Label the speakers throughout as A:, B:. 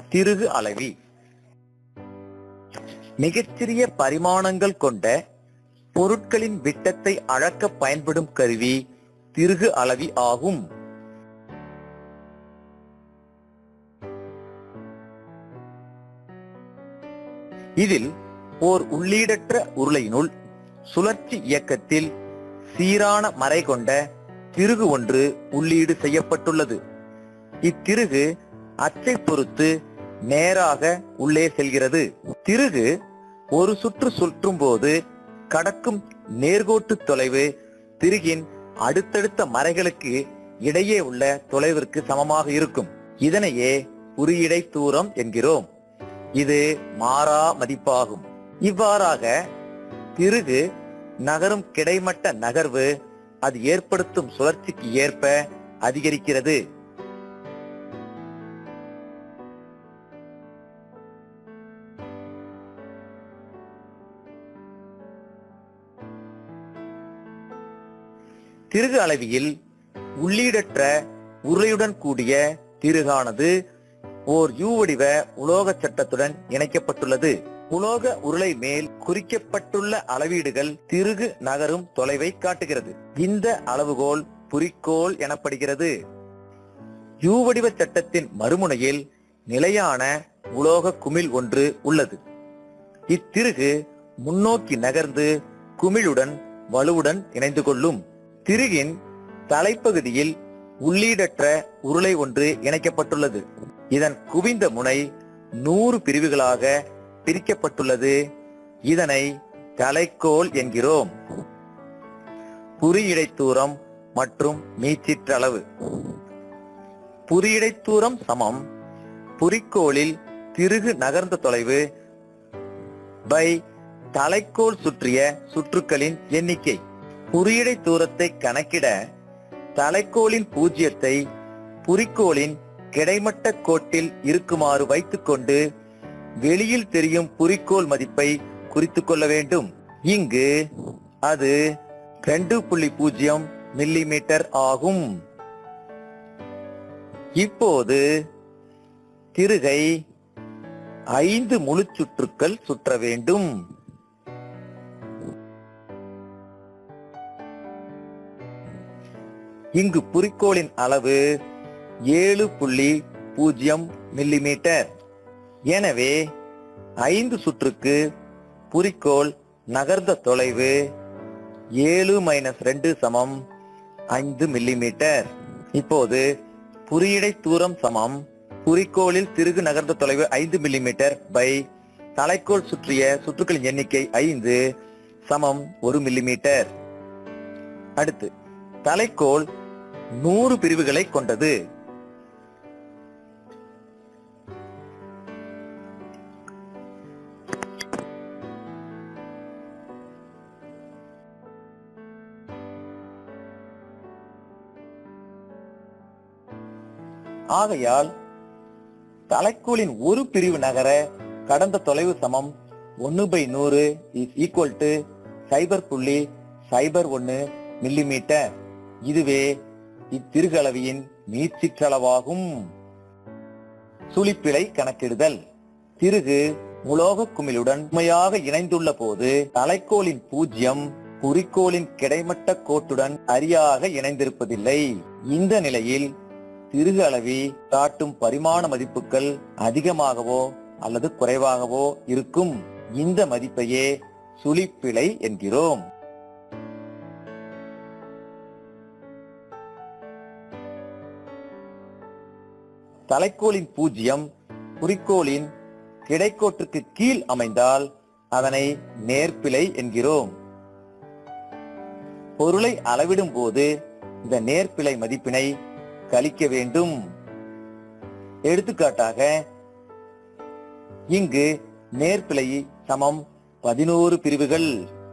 A: திருகு அளவி மிகச்சிறிய பரிமாணங்கள் கொண்ட பொருட்களின் விட்டத்தை அளக்க பயன்படும் கருவி திருகு அளவி ஆகும் இதில் ஓர் உள்ளீடற்ற உருளையினுள் சுழற்சி இயக்கத்தில் சீரான மறை கொண்ட திருகு ஒன்று உள்ளீடு செய்யப்பட்டுள்ளது இத்திருகு அச்சை பொறுத்து நேராக உள்ளே செல்கிறது திருகு ஒரு சுற்று சுற்றும் போது கடக்கும் நேர்கோட்டு தொலைவு திருகின் அடுத்தடுத்த மறைகளுக்கு இடையே உள்ள தொலைவிற்கு சமமாக இருக்கும் இதனையே குறியீடை தூரம் என்கிறோம் இது மாறா மதிப்பாகும் இவ்வாறாக திருகு நகரும் கிடைமட்ட நகர்வு அது ஏற்படுத்தும் சுழற்சிக்கு ஏற்ப அதிகரிக்கிறது திருகு அளவியில் உள்ளீடற்ற உருளையுடன் கூடிய திருகானது ஓர் யூ வடிவ உலோக சட்டத்துடன் இணைக்கப்பட்டுள்ளது உலோக உருளை மேல் குறிக்கப்பட்டுள்ள அளவீடுகள் திருகு நகரும் தொலைவை காட்டுகிறது இந்த அளவுகோல் குறிக்கோள் எனப்படுகிறது யூ வடிவ சட்டத்தின் மறுமுனையில் நிலையான உலோக குமிழ் ஒன்று உள்ளது இத்திருகு முன்னோக்கி நகர்ந்து குமிழுடன் வலுவுடன் இணைந்து கொள்ளும் திருகின் தலைப்பகுதியில் உள்ளீடற்ற உருளை ஒன்று இணைக்கப்பட்டுள்ளது இதன் குவிந்த முனை நூறு பிரிவுகளாக பிரிக்கப்பட்டுள்ளது இதனை தலைக்கோல் என்கிறோம் புரியிடை தூரம் மற்றும் மீச்சிற்றளவு புரியிடை தூரம் சமம் புரிக்கோளில் திருகு நகர்ந்த தொலைவு பை தலைக்கோல் சுற்றிய சுற்றுக்களின் எண்ணிக்கை குறியீடை தூரத்தை கணக்கிட தலைக்கோளின் பூஜ்ஜியத்தை புரிக்கோளின் கிடைமட்ட கோட்டில் இருக்குமாறு வைத்துக்கொண்டு வெளியில் தெரியும் குறிக்கோள் மதிப்பை குறித்துக் கொள்ள வேண்டும் இங்கு அது ரெண்டு புள்ளி பூஜ்ஜியம் மில்லிமீட்டர் ஆகும் இப்போது திருகை ஐந்து முழு சுற்றுக்கள் சுற்ற வேண்டும் இங்கு குறிக்கோளின் அளவு ஏழு புள்ளி பூஜ்ஜியம் மில்லிமீட்டர் எனவே ஐந்து சுற்றுக்கு குறிக்கோள் நகர்ந்த தொலைவு ஏழு மைனஸ் ரெண்டு சமம் ஐந்து மில்லிமீட்டர் இப்போது குறியீடை தூரம் சமம் குறிக்கோளில் திருகு நகர்ந்த தொலைவு ஐந்து மில்லிமீட்டர் பை தலைக்கோள் சுற்றிய சுற்றுக்களின் எண்ணிக்கை ஐந்து சமம் ஒரு மில்லிமீட்டர் அடுத்து தலைக்கோள் நூறு பிரிவுகளை கொண்டது ஆகையால் தலைக்கோளின் ஒரு பிரிவு நகர கடந்த தொலைவு சமம் ஒன்னு பை நூறு இஸ் ஈக்குவல் டு சைபர் புள்ளி சைபர் ஒன்னு மில்லிமீட்டர் இதுவே இத்திருகளவியின் மீச்சிற்றளவாகும் சுழிப்பிழை கணக்கிடுதல் திருகு உலோக குமிழுடன் உண்மையாக இணைந்துள்ள போது தலைக்கோளின் பூஜ்யம் குறிக்கோளின் கிடைமட்ட கோட்டுடன் சரியாக இணைந்திருப்பதில்லை இந்த நிலையில் திருகு அளவி காட்டும் பரிமாண மதிப்புகள் அதிகமாகவோ அல்லது குறைவாகவோ இருக்கும் இந்த மதிப்பையே சுழிப்பிழை என்கிறோம் தலைக்கோளின் பூஜ்யம் குறிக்கோளின் கிடைக்கோட்டுக்கு கீழ் அமைந்தால் அதனை நேர்பிழை என்கிறோம் பொருளை அளவிடும் போது இந்த நேர்பிழை மதிப்பினை கழிக்க வேண்டும் எடுத்துக்காட்டாக இங்கு நேர்பிழை சமம் பதினோரு பிரிவுகள்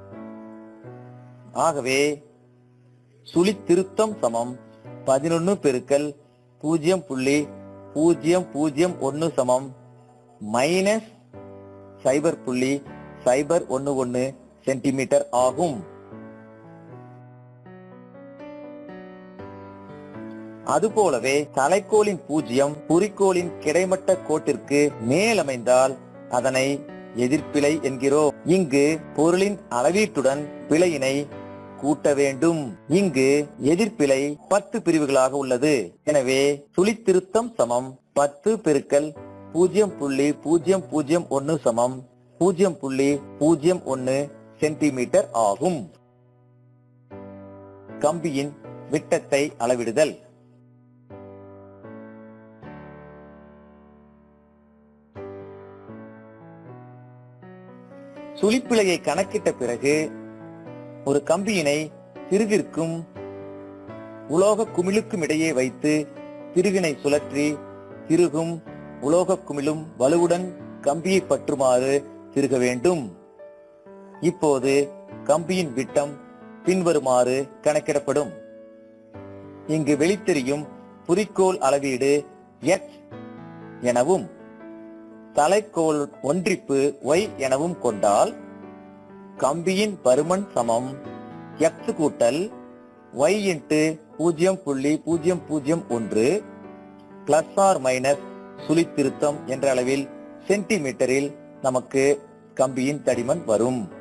A: ஆகவே சுழித்திருத்தம் சமம் பதினொன்னு பெருக்கல் பூஜ்ஜியம் புள்ளி பூஜ்ஜியம் பூஜ்ஜியம் ஒன்னு சமம் மைனஸ் சைபர் புள்ளி சைபர் ஒன்னு ஒன்னு சென்டிமீட்டர் ஆகும் அதுபோலவே தலைக்கோலின் பூஜ்ஜியம் குறிக்கோளின் கிடைமட்ட கோட்டிற்கு மேலமைந்தால் அதனை எதிர்ப்பிழை என்கிறோம் இங்கு பொருளின் அளவீட்டுடன் பிழையினை கூட்ட வேண்டும் இங்கு எதிர்ப்பிழை பத்து பிரிவுகளாக உள்ளது எனவே சுழித்திருத்தம் சமம் பத்து பெருக்கல் பூஜ்ஜியம் புள்ளி பூஜ்ஜியம் பூஜ்ஜியம் ஒன்னு சமம் பூஜ்ஜியம் புள்ளி பூஜ்ஜியம் ஒன்னு சென்டிமீட்டர் ஆகும் கம்பியின் விட்டத்தை அளவிடுதல் சுழிப்பிழையை கணக்கிட்ட பிறகு ஒரு கம்பியினை திருகிற்கும் உலோக குமிழுக்கும் இடையே வைத்து திருகினை சுழற்றி திருகும் உலோக குமிழும் வலுவுடன் கம்பியை பற்றுமாறு திருக வேண்டும் இப்போது கம்பியின் விட்டம் பின்வருமாறு கணக்கிடப்படும் இங்கு வெளித்தெரியும் குறிக்கோள் அளவீடு எக்ஸ் எனவும் தலைக்கோள் ஒன்றிப்பு ஒய் எனவும் கொண்டால் கம்பியின் பருமன் சமம் எக்ஸ் கூட்டல் ஒய் இன்ட்டு பூஜ்ஜியம் புள்ளி பூஜ்ஜியம் பூஜ்ஜியம் ஒன்று பிளஸ் ஆர் மைனஸ் சுழித்திருத்தம் என்ற அளவில் சென்டிமீட்டரில் நமக்கு கம்பியின் தடிமன் வரும்